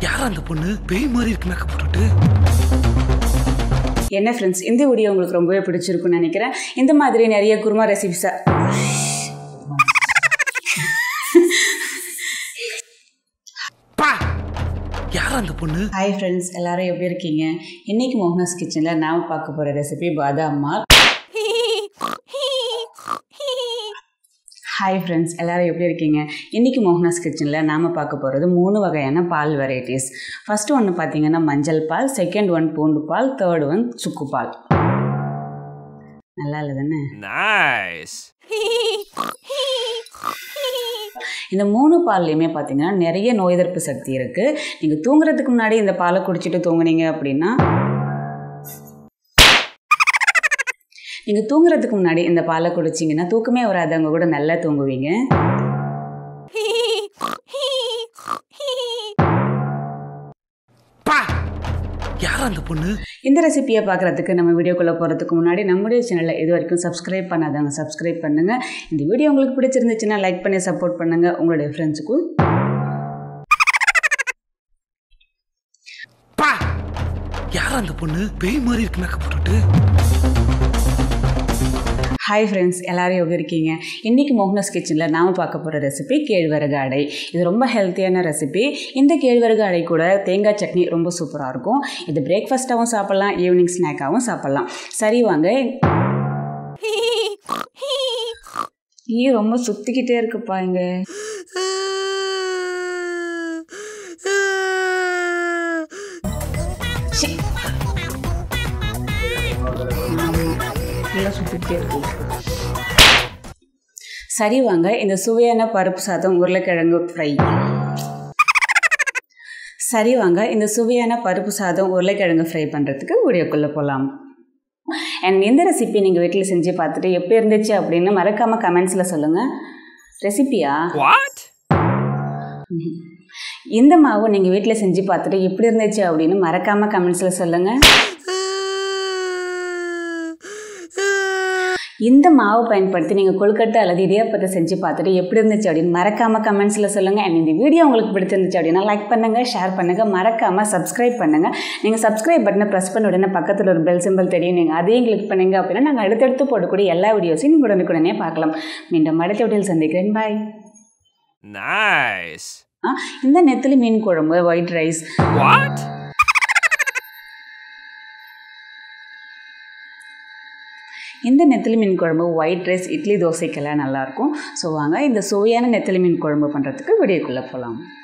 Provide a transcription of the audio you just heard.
யார் அந்த பொண்ணு பேய் மாதிரி இருக்கு மேக்கப் போட்டுட்டு என்ன ஃப்ரெண்ட்ஸ் இந்த வீடியோ உங்களுக்கு ரொம்பவே பிடிச்சிருக்குன்னு நினைக்கிறேன் இந்த மாதிரி நிறைய குருமா ரெசிபிஸை பா யார் அந்த பொண்ணு ஹாய் ஃப்ரெண்ட்ஸ் எல்லாரும் எப்படி இருக்கீங்க இன்னைக்கு மோகனாஸ் கிச்சனில் நாம் பார்க்க போகிற ரெசிபி பாதாம் மால் ஹாய் ஃப்ரெண்ட்ஸ் எல்லாரும் எப்படி இருக்கீங்க இன்றைக்கி மோகனாஸ் கிச்சனில் நாம் பார்க்க போகிறது மூணு வகையான பால் வெரைட்டிஸ் ஃபஸ்ட்டு ஒன்று பார்த்தீங்கன்னா மஞ்சள் பால் செகண்ட் ஒன் பூண்டு பால் தேர்ட் ஒன் சுக்கு பால் நல்லா இல்லை தானே Nice. இந்த மூணு பால்லையுமே பார்த்தீங்கன்னா நிறைய நோய் எதிர்ப்பு சக்தி இருக்குது நீங்கள் தூங்குறதுக்கு முன்னாடி இந்த பாலை குடிச்சிட்டு தூங்குனீங்க அப்படின்னா நீங்கள் தூங்குறதுக்கு முன்னாடி இந்த பாலை குடிச்சிங்கன்னா தூக்கமே வராதவங்க கூட நல்லா தூங்குவீங்க பா யார் அந்த பொண்ணு இந்த ரெசிபியை பார்க்குறதுக்கு நம்ம வீடியோக்குள்ளே போகிறதுக்கு முன்னாடி நம்முடைய சேனலை இது வரைக்கும் சப்ஸ்கிரைப் பண்ணாதவங்க சப்ஸ்கிரைப் பண்ணுங்கள் இந்த வீடியோ உங்களுக்கு பிடிச்சிருந்துச்சுன்னா லைக் பண்ணி சப்போர்ட் பண்ணுங்கள் உங்களுடைய ஃப்ரெண்ட்ஸுக்கும் பா யார் அந்த பொண்ணு பேய் மாதிரி இருக்கு மேக்கப் போட்டுட்டு ஹாய் ஃப்ரெண்ட்ஸ் எல்லாரும் எப்படி இருக்கீங்க இன்றைக்கி மோகனஸ் கிச்சனில் நாம் பார்க்க போகிற ரெசிபி கேழ்வரகு அடை இது ரொம்ப ஹெல்த்தியான ரெசிபி இந்த கேழ்வரகு அடை கூட தேங்காய் சட்னி ரொம்ப சூப்பராக இருக்கும் இது பிரேக்ஃபாஸ்ட்டாகவும் சாப்பிட்லாம் ஈவினிங் ஸ்நாக்காகவும் சாப்பிட்லாம் சரி வாங்க ஈ ரொம்ப சுற்றிக்கிட்டே இருக்குப்பா இங்க சி. நல்லா சுற்றிக்கிட்டே இருக்கு சரி வாங்க இந்த சுவையான பருப்பு சாதம் உருளைக்கிழங்கு ஃப்ரை சரி வாங்க இந்த சுவையான பருப்பு சாதம் உருளைக்கிழங்கு ஃப்ரை பண்ணுறதுக்கு வீடியோக்குள்ளே போகலாம் அண்ட் இந்த ரெசிபி நீங்கள் வீட்டில் செஞ்சு பார்த்துட்டு எப்படி இருந்துச்சு அப்படின்னு மறக்காமல் கமெண்ட்ஸில் சொல்லுங்கள் ரெசிபியா What? இந்த மாவு நீங்கள் வீட்டில் செஞ்சு பார்த்துட்டு எப்படி இருந்துச்சு அப்படின்னு மறக்காமல் கமெண்ட்ஸில் சொல்லுங்கள் இந்த மாவு பயன்படுத்தி நீங்கள் கொழுக்கட்டை அல்லது இடியாப்பத்தை செஞ்சு பார்த்துட்டு எப்படி இருந்துச்சு அப்படின்னு மறக்காமல் கமெண்ட்ஸில் சொல்லுங்கள் அண்ட் இந்த வீடியோ உங்களுக்கு பிடிச்சிருந்துச்சு அப்படின்னா லைக் பண்ணுங்கள் ஷேர் பண்ணுங்கள் மறக்காமல் சப்ஸ்கிரைப் பண்ணுங்கள் நீங்கள் சப்ஸ்கிரைப் பட்டனை ப்ரெஸ் பண்ண உடனே பக்கத்தில் ஒரு பெல் சிம்பிள் தெரியும் நீங்கள் அதையும் கிளிக் பண்ணுங்க அப்படின்னா நாங்கள் அடுத்தடுத்து போடக்கூடிய எல்லா வீடியோஸையும் நீங்கள் உடனுக்குடனே பார்க்கலாம் மீண்டும் அடுத்த வீடியோவில் சந்திக்கிறேன் பாய் Nice. ஆ இந்த நெத்திலி மீன் குழம்பு ஒயிட் ரைஸ் What? இந்த நெத்திலி மீன் குழம்பு ஒயிட் ரைஸ் இட்லி தோசைக்கெல்லாம் நல்லாயிருக்கும் ஸோ வாங்க இந்த சுவையான நெத்திலி மீன் குழம்பு பண்ணுறதுக்கு வீடியோக்குள்ளே போகலாம்